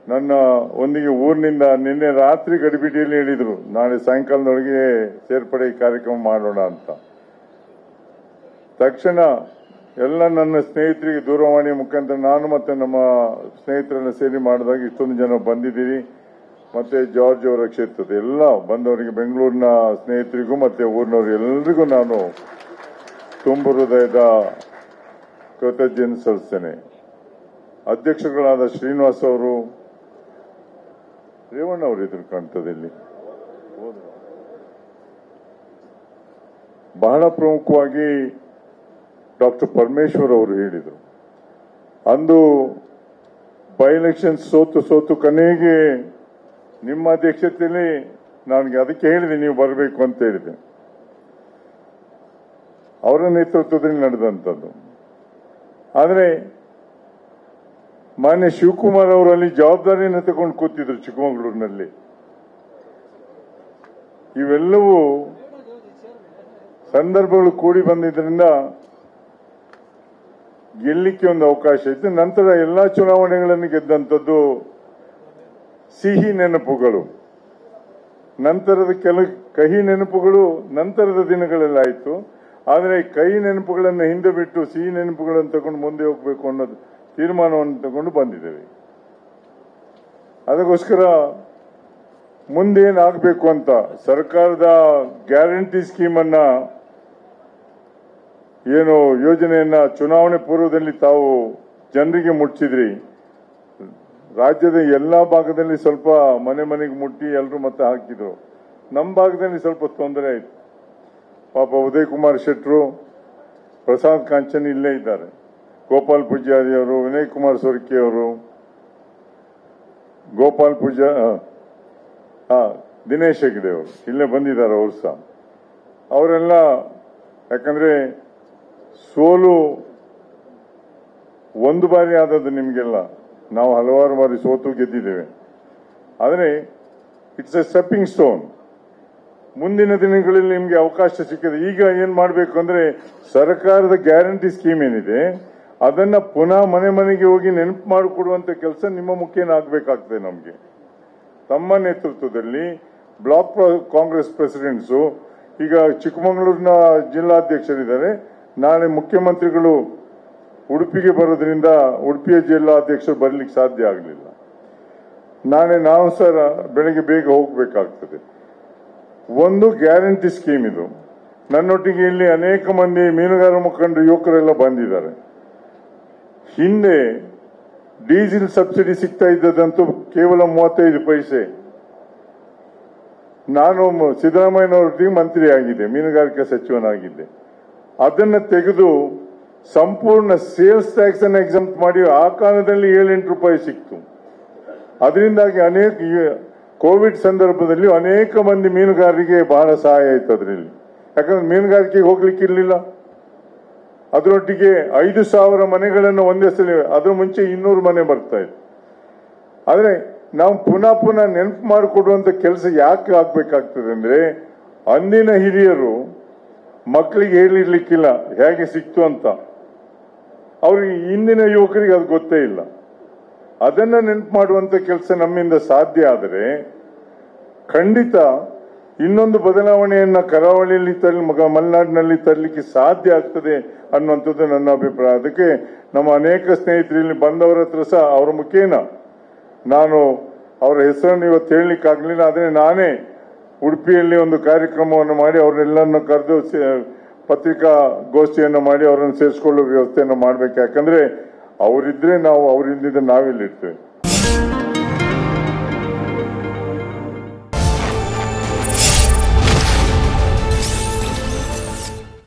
ನನ್ನ ಒಂದಿಗೆ ಊರಿನಿಂದ ನಿನ್ನೆ ರಾತ್ರಿ ಗಡಿಬಿಡಿಯಲ್ಲಿ ಹೇಳಿದ್ರು ನಾಳೆ ಸಾಯಂಕಾಲದೊಳಗೆ ಸೇರ್ಪಡೆ ಕಾರ್ಯಕ್ರಮ ಮಾಡೋಣ ಅಂತ ತಕ್ಷಣ ಎಲ್ಲ ನನ್ನ ಸ್ನೇಹಿತರಿಗೆ ದೂರವಾಣಿ ಮುಖಾಂತರ ನಾನು ಮತ್ತೆ ನಮ್ಮ ಸ್ನೇಹಿತರನ್ನ ಸೇರಿ ಮಾಡಿದಾಗ ಇಷ್ಟೊಂದು ಜನ ಬಂದಿದ್ದೀರಿ ಮತ್ತೆ ಜಾರ್ಜ್ ಅವರ ಕ್ಷೇತ್ರದ ಎಲ್ಲ ಬಂದವರಿಗೆ ಬೆಂಗಳೂರಿನ ಸ್ನೇಹಿತರಿಗೂ ಮತ್ತೆ ಊರಿನವರು ಎಲ್ಲರಿಗೂ ನಾನು ತುಂಬ ಹೃದಯದ ಕೃತಜ್ಞತೆ ಸಲ್ಲಿಸ್ತೇನೆ ಅಧ್ಯಕ್ಷಗಳಾದ ಶ್ರೀನಿವಾಸ್ ಅವರು ರೇವಣ್ಣ ಅವರು ಎದುರು ಕಾಣ್ತದೆ ಇಲ್ಲಿ ಬಹಳ ಪ್ರಮುಖವಾಗಿ ಡಾಕ್ಟರ್ ಪರಮೇಶ್ವರ್ ಅವರು ಹೇಳಿದರು ಅಂದು ಬೈ ಎಲೆಕ್ಷನ್ ಸೋತು ಸೋತು ಕೊನೆಗೆ ನಿಮ್ಮ ಅಧ್ಯಕ್ಷತೆಯಲ್ಲಿ ನನಗೆ ಅದಕ್ಕೆ ಹೇಳಿದೆ ನೀವು ಬರಬೇಕು ಅಂತ ಹೇಳಿದೆ ಅವರ ನೇತೃತ್ವದಲ್ಲಿ ನಡೆದಂಥದ್ದು ಆದರೆ ಮಾನ್ಯ ಶಿವಕುಮಾರ್ ಅವರು ಅಲ್ಲಿ ಜವಾಬ್ದಾರಿಯನ್ನು ತಗೊಂಡು ಕೂತಿದ್ರು ಚಿಕ್ಕಮಗಳೂರಿನಲ್ಲಿ ಇವೆಲ್ಲವೂ ಸಂದರ್ಭಗಳು ಕೂಡಿ ಬಂದಿದ್ದರಿಂದ ಗೆಲ್ಲಿಕ್ಕೆ ಒಂದು ಅವಕಾಶ ಇತ್ತು ನಂತರ ಎಲ್ಲಾ ಚುನಾವಣೆಗಳನ್ನು ಗೆದ್ದಂಥದ್ದು ಸಿಹಿ ನೆನಪುಗಳು ನಂತರದ ಕೆಲ ಕಹಿ ನೆನಪುಗಳು ನಂತರದ ದಿನಗಳಲ್ಲಾಯಿತು ಆದರೆ ಕಹಿ ನೆನಪುಗಳನ್ನು ಹಿಂದೆ ಬಿಟ್ಟು ಸಿಹಿ ನೆನಪುಗಳನ್ನು ತಗೊಂಡು ಮುಂದೆ ಹೋಗಬೇಕು ಅನ್ನೋದು ತೀರ್ಮಾನವನ್ನು ತಗೊಂಡು ಬಂದಿದ್ದೇವೆ ಅದಕ್ಕೋಸ್ಕರ ಮುಂದೇನಾಗಬೇಕು ಅಂತ ಸರ್ಕಾರದ ಗ್ಯಾರಂಟಿ ಸ್ಕೀಮ್ ಅನ್ನ ಏನು ಯೋಜನೆಯನ್ನ ಚುನಾವಣೆ ಪೂರ್ವದಲ್ಲಿ ತಾವು ಜನರಿಗೆ ಮುಟ್ಟಿಸಿದ್ರಿ ರಾಜ್ಯದ ಎಲ್ಲಾ ಭಾಗದಲ್ಲಿ ಸ್ವಲ್ಪ ಮನೆ ಮನೆಗೆ ಮುಟ್ಟಿ ಎಲ್ಲರೂ ಮತ್ತೆ ಹಾಕಿದ್ರು ನಮ್ಮ ಭಾಗದಲ್ಲಿ ಸ್ವಲ್ಪ ತೊಂದರೆ ಆಯ್ತು ಪಾಪ ಉದಯ್ ಕುಮಾರ್ ಶೆಟ್ರು ಪ್ರಸಾದ್ ಕಾಂಚನ್ ಇಲ್ಲೇ ಇದ್ದಾರೆ ಗೋಪಾಲ್ ಪೂಜಾರಿ ಅವರು ವಿನಯ್ ಕುಮಾರ್ ಸೊರ್ಕಿ ಅವರು ಗೋಪಾಲ್ ಪೂಜಾ ಹಾ ದಿನೇಶ್ ಹೆಗ್ಡೆ ಅವರು ಇಲ್ಲೇ ಬಂದಿದ್ದಾರೆ ಅವರು ಸಹ ಅವರೆಲ್ಲ ಯಾಕಂದ್ರೆ ಸೋಲು ಒಂದು ಬಾರಿ ಆದದ್ದು ನಿಮಗೆಲ್ಲ ನಾವು ಹಲವಾರು ಬಾರಿ ಸೋತು ಗೆದ್ದಿದ್ದೇವೆ ಆದರೆ ಇಟ್ಸ್ ಎ ಸ್ಟೆಪ್ಪಿಂಗ್ ಸ್ಟೋನ್ ಮುಂದಿನ ದಿನಗಳಲ್ಲಿ ನಿಮಗೆ ಅವಕಾಶ ಸಿಕ್ಕಿದೆ ಈಗ ಏನ್ ಮಾಡಬೇಕು ಅಂದ್ರೆ ಸರ್ಕಾರದ ಗ್ಯಾರಂಟಿ ಸ್ಕೀಮ್ ಏನಿದೆ ಅದನ್ನ ಪುನಃ ಮನೆ ಮನೆಗೆ ಹೋಗಿ ನೆನಪು ಮಾಡಿಕೊಡುವಂತ ಕೆಲಸ ನಿಮ್ಮ ಮುಖೇನ ಆಗ್ಬೇಕಾಗ್ತದೆ ನಮಗೆ ತಮ್ಮ ನೇತೃತ್ವದಲ್ಲಿ ಬ್ಲಾಕ್ ಕಾಂಗ್ರೆಸ್ ಪ್ರೆಸಿಡೆಂಟ್ಸು ಈಗ ಚಿಕ್ಕಮಗಳೂರಿನ ಜಿಲ್ಲಾಧ್ಯಕ್ಷರಿದ್ದಾರೆ ನಾಳೆ ಮುಖ್ಯಮಂತ್ರಿಗಳು ಉಡುಪಿಗೆ ಬರೋದ್ರಿಂದ ಉಡುಪಿಯ ಜಿಲ್ಲಾಧ್ಯಕ್ಷರು ಬರ್ಲಿಕ್ಕೆ ಸಾಧ್ಯ ಆಗಲಿಲ್ಲ ನಾಳೆ ನಾವು ಸರ್ ಬೆಳಗ್ಗೆ ಬೇಗ ಹೋಗಬೇಕಾಗ್ತದೆ ಒಂದು ಗ್ಯಾರಂಟಿ ಸ್ಕೀಮ್ ಇದು ನನ್ನೊಟ್ಟಿಗೆ ಇಲ್ಲಿ ಅನೇಕ ಮಂದಿ ಮೀನುಗಾರ ಮುಖಂಡರು ಯುವಕರೆಲ್ಲ ಬಂದಿದ್ದಾರೆ ಹಿಂದೆ ಡೀಸೆಲ್ ಸಬ್ಸಿಡಿ ಸಿಗ್ತಾ ಇದ್ದದಂತೂ ಕೇವಲ ಮೂವತ್ತೈದು ಪೈಸೆ ನಾನು ಮ- ಸಿದ್ದರಾಮಯ್ಯನವರೊಟ್ಟಿಗೆ ಮಂತ್ರಿ ಆಗಿದ್ದೆ ಮೀನುಗಾರಿಕೆ ಸಚಿವನಾಗಿದ್ದೆ ಅದನ್ನ ತೆಗೆದು ಸಂಪೂರ್ಣ ಸೇಲ್ಸ್ ಟ್ಯಾಕ್ಸ್ ಅನ್ನು ಎಕ್ಸಮ್ಟ್ ಮಾಡಿ ಆ ಕಾಲದಲ್ಲಿ ಏಳೆಂಟು ರೂಪಾಯಿ ಸಿಕ್ತು ಅದರಿಂದಾಗಿ ಅನೇಕ ಈ- ಕೋವಿಡ್ ಸಂದರ್ಭದಲ್ಲಿ ಅನೇಕ ಮಂದಿ ಮೀನುಗಾರರಿಗೆ ಬಹಳ ಸಹಾಯ ಆಯ್ತು ಅದರಲ್ಲಿ ಯಾಕಂದ್ರೆ ಮೀನುಗಾರಿಕೆಗೆ ಹೋಗ್ಲಿಕ್ಕೆ ಇರಲಿಲ್ಲ ಅದರೊಟ್ಟಿಗೆ ಐದು ಸಾವಿರ ಮನೆಗಳನ್ನು ಒಂದೇ ಸಲ ಅದ್ರ ಮುಂಚೆ ಇನ್ನೂರು ಮನೆ ಬರ್ತಾ ಇತ್ತು ಆದ್ರೆ ನಾವು ಪುನಃ ಪುನಃ ನೆನಪು ಮಾಡಿಕೊಡುವಂತ ಕೆಲಸ ಯಾಕೆ ಆಗ್ಬೇಕಾಗ್ತದೆ ಅಂದ್ರೆ ಅಂದಿನ ಹಿರಿಯರು ಮಕ್ಕಳಿಗೆ ಹೇಳಿರ್ಲಿಕ್ಕಿಲ್ಲ ಹೇಗೆ ಸಿಕ್ತು ಅಂತ ಅವ್ರಿಗೆ ಇಂದಿನ ಯುವಕರಿಗೆ ಅದು ಗೊತ್ತೇ ಇಲ್ಲ ಅದನ್ನ ನೆನಪು ಮಾಡುವಂತ ಕೆಲಸ ನಮ್ಮಿಂದ ಸಾಧ್ಯ ಆದರೆ ಖಂಡಿತ ಇನ್ನೊಂದು ಬದಲಾವಣೆಯನ್ನ ಕರಾವಳಿಯಲ್ಲಿ ತರಲಿ ಮಗ ಮಲೆನಾಡಿನಲ್ಲಿ ತರಲಿಕ್ಕೆ ಸಾಧ್ಯ ಆಗ್ತದೆ ಅನ್ನುವಂಥದ್ದು ನನ್ನ ಅಭಿಪ್ರಾಯ ಅದಕ್ಕೆ ನಮ್ಮ ಅನೇಕ ಸ್ನೇಹಿತರು ಇಲ್ಲಿ ಬಂದವರ ಹತ್ರ ಸಹ ಅವರ ಮುಖೇನ ನಾನು ಅವರ ಹೆಸರನ್ನು ಇವತ್ತು ಹೇಳಲಿಕ್ಕಾಗಲಿಲ್ಲ ಆದರೆ ನಾನೇ ಉಡುಪಿಯಲ್ಲಿ ಒಂದು ಕಾರ್ಯಕ್ರಮವನ್ನು ಮಾಡಿ ಅವರೆಲ್ಲರನ್ನು ಕರೆದು ಸೇ- ಪತ್ರಿಕಾ ಗೋಷ್ಠಿಯನ್ನು ಮಾಡಿ ಅವರನ್ನು ಸೇರಿಸಿಕೊಳ್ಳುವ ವ್ಯವಸ್ಥೆಯನ್ನು ಮಾಡಬೇಕು ಯಾಕಂದ್ರೆ ಅವರಿದ್ರೆ ನಾವು ಅವರಿಂದಿದ್ರೆ ನಾವಿಲ್ಲಿರ್ತೇವೆ